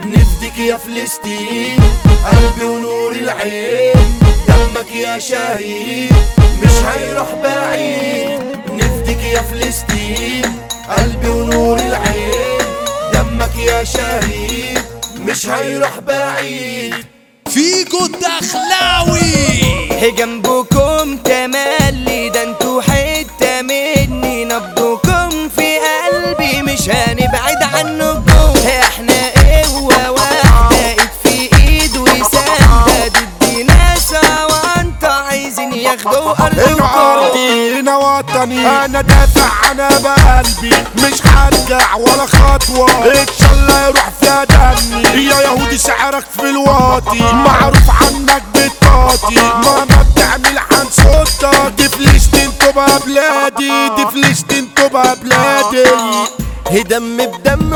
نفدك يا فلسطين قلبي ونور العين دمك يا شهيد مش هيروح بعيد نفدك يا فلسطين قلبي ونور العين دمك يا شهيد مش هيروح بعيد فيجو الدخلاوي جنبكم تملي ده انتوا حتة مني نبضكم في قلبي مش هنبعد عنكم احنا قوة واحدة ايد في ايد وسندة ضد ناس وانت عايزين ياخدوا هنا ارضكم ارضي هنا وطني انا دافع انا بقلبي مش هرجع ولا خطوة ان شاء الله يروح فيها دمي يا يهودي سعرك في الواطي معروف عنك بالطاطي ماما بتعمل عن صوتك دي فلسطين تبقى بلادي دي فلسطين تبقى بلادي هي دم بدم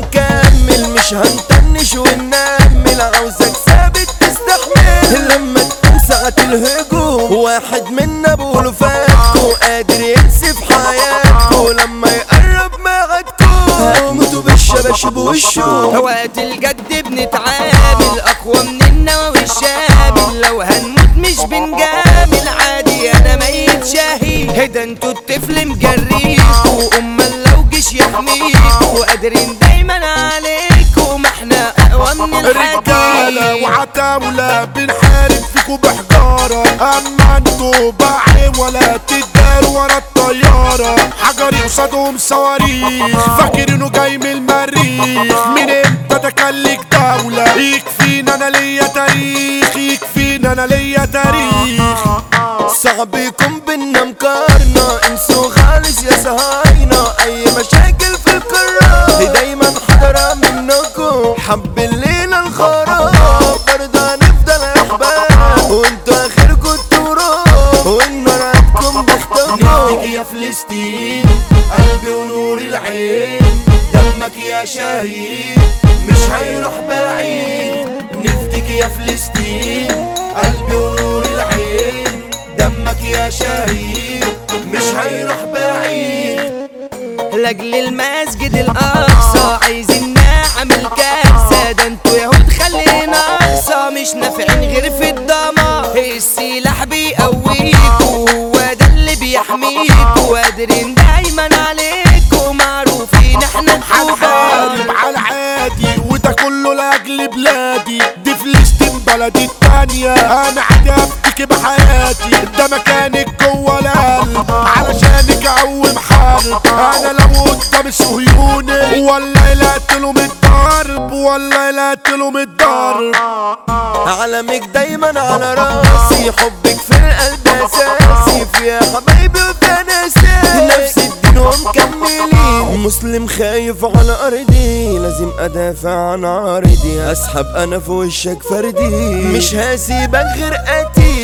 وهنكمل مش هنطنش وننمل عاوزك ثابت تستحمل لما تكون ساعة الهجوم واحد منا بقوله فاتكو قادر ينسف حياتكو لما يقرب معادكو هتموتوا بالشباشب وشه وقت الجد بنتعامل اقوى من النووي الشامل لو هنموت مش بنجامل عادي انا ميت شهيد ده انتوا الطفل مجريكوا امال لو جيش يحميكوا قادرين دايما عليكوا ما احنا اقوى من رجالة الحديد وعتاولة بنحارب فيكوا بحجارة أما انتوا باعي ولا تداروا ورا الطيارة حجري قصادهم صواريخ فاكر انه جاي من المريخ من امتى ده كان ليك دولة يكفينا انا ليا تاريخ يكفينا انا ليا تاريخ صعب يكون بينا مقارنة انسوا خالص يا صهاينة اي مشاكل في القارة دايما حضرة منكم حب الليلة الخراب برضه هنفضل احباب وانتوا اخركم التراب والنار عندكم بختكم نفدك يا فلسطين قلبي ونور العين دمك يا شهيد مش هيروح بعيد نفدك يا فلسطين قلبي ونور العين دمك يا شهيد مش هيروح بعيد لاجل المسجد الاقصى عايزين نعمل كارثه ده انتوا يهود خلينا اقصى مش نافعين غير في الدمار السلاح بيقويكوا هو ده اللي بيحميكوا قادرين دايما عليكوا معروفين احنا هنحارب الكبار على العادي وده كله لاجل بلادي دي فلسطين بلدي التانية انا عادي افتكي بحياتي ده مكانك جوه القلب علشانك اقوم حرب انا لو قدام صهيوني والله لا اقتلهم الضرب والله لا اقتلهم الضرب علمك دايما على راسي حبك في القلب اساسي فيها حبايبي وفيها ناسي نفس الدين ومكملين مسلم خايف على ارضي لازم ادافع عن عرضي اسحب انا في وشك فردي مش هسيبك غير قتيل